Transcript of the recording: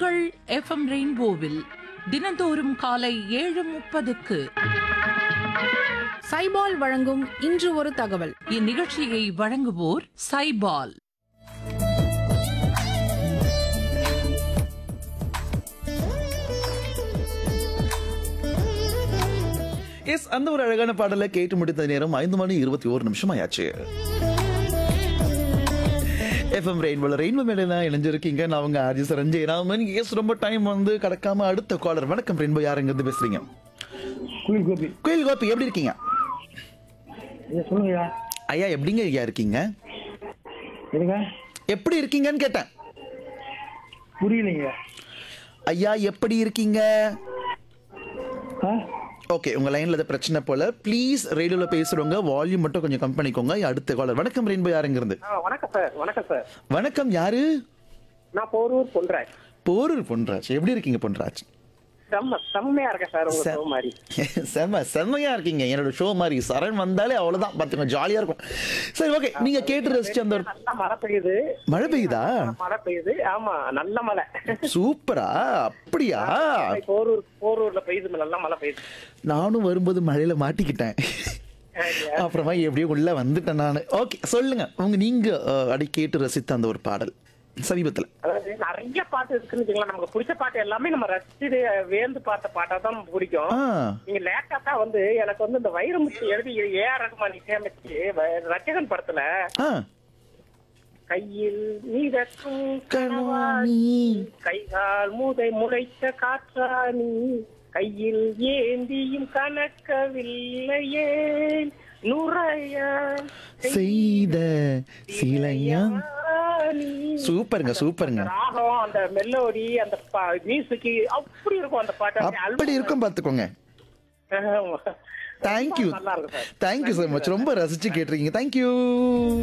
உங்கள் எஃப்எம் ரெயின்போவில் தினந்தோறும் காலை ஏழு முப்பதுக்கு சைபால் வழங்கும் இன்று ஒரு தகவல் இந்நிகழ்ச்சியை வழங்குவோர் சைபால் எஸ் அந்த ஒரு அழகான பாடலை கேட்டு முடித்த நேரம் ஐந்து மணி இருபத்தி ஒரு நிமிஷம் ஆயாச்சு எஃப்எம் ரெயின்போல ரெயின்போ மேல இணைஞ்சிருக்கீங்க நான் அவங்க ஆர்ஜி சரஞ்சய் ராமன் எஸ் ரொம்ப டைம் வந்து கடக்காம அடுத்த காலர் வணக்கம் ரெயின்போ யாருங்கிறது பேசுறீங்க குயில் கோபி கோயில் கோபி எப்படி இருக்கீங்க ஐயா சொல்லுங்கய்யா ஐயா எப்படிங்க ஐயா இருக்கீங்க இருங்க எப்படி இருக்கீங்கன்னு கேட்டேன் புரியலைங்க ஐயா எப்படி இருக்கீங்க ஆ ஓகே உங்க லைன்ல ஏதாவது பிரச்சனை போல ப்ளீஸ் ரேடியோல பேசுறவங்க வால்யூம் மட்டும் கொஞ்சம் கம்மி பண்ணிக்கோங்க அடுத்த காலர் வணக்கம் ரெயின்போ யாருங்கிறது ஆ, வணக்கம் சார் வணக்கம் சார் வணக்கம் யாரு நான் போரூர் பொன்ராஜ் போரூர் பொன்ராஜ் எப்படி இருக்கீங்க பொன்ராஜ் செம்ம செம்மையா இருக்கேன் சார் உங்க செ- show மாதிரி செம்ம செம்மையா இருக்கீங்க என்னோட ஷோ மாதிரி சரண் வந்தாலே அவ்வளவுதான் பாத்துங்க ஜாலியா இருக்கும் சரி ஓகே நீங்க கேட்டு ரசிச்சு அந்த ஒரு நல்லா மழை பெய்யுது மழை பெய்யுதா மழை பெய்யுது ஆமா நல்ல மழை சூப்பரா அப்படியா போரூர் போரூர்ல பெய்யுது நல்ல மழை பெய்யுது நானும் வரும்போது மழையில மாட்டிக்கிட்டேன் சரியா? அப்புறமா எப்படியோ உள்ள வந்துட்டேன் நான் ஓகே சொல்லுங்க உங்க நீங்க அஹ், அடி கேட்டு ரசித்த அந்த ஒரு பாடல் சமீபத்துல அதாவது நிறைய பாட்டு இருக்குன்னு வச்சுக்கலாம் நமக்கு பிடிச்ச பாட்டு எல்லாமே நம்ம ரசிச்சு வேந்து பார்த்த பாட்டா தான் நமக்கு பிடிக்கும் ஆ நீங்க லேட்டா தான் வந்து எனக்கு வந்து இந்த வைரமுத்து எழுதி ஏ ஆர் ரகுமான் இசையமைச்சு வ- ரட்சகன் படத்துல ஆ கையில் நீதக்கும் கனவாணி. கைகால் மூதை முளைத்த காற்றாணி கையில் ஏந்தியும் கணக்கவில்லையே நுரைய செய்த சிலையா சூப்பருங்க சூப்பருங்க ராகம் அந்த மெல்லோடி அந்த மியூசிக் அப்படி இருக்கும் அந்த பாட்டு அப்படியே அப்படி இருக்கும் பாத்துக்கோங்க ஆமா. தேங்க்யூ நல்லா இருக்கும் சார் தேங்க்யூ so மச் ரொம்ப ரசிச்சு கேட்டிருக்கீங்க தேங்க்யூ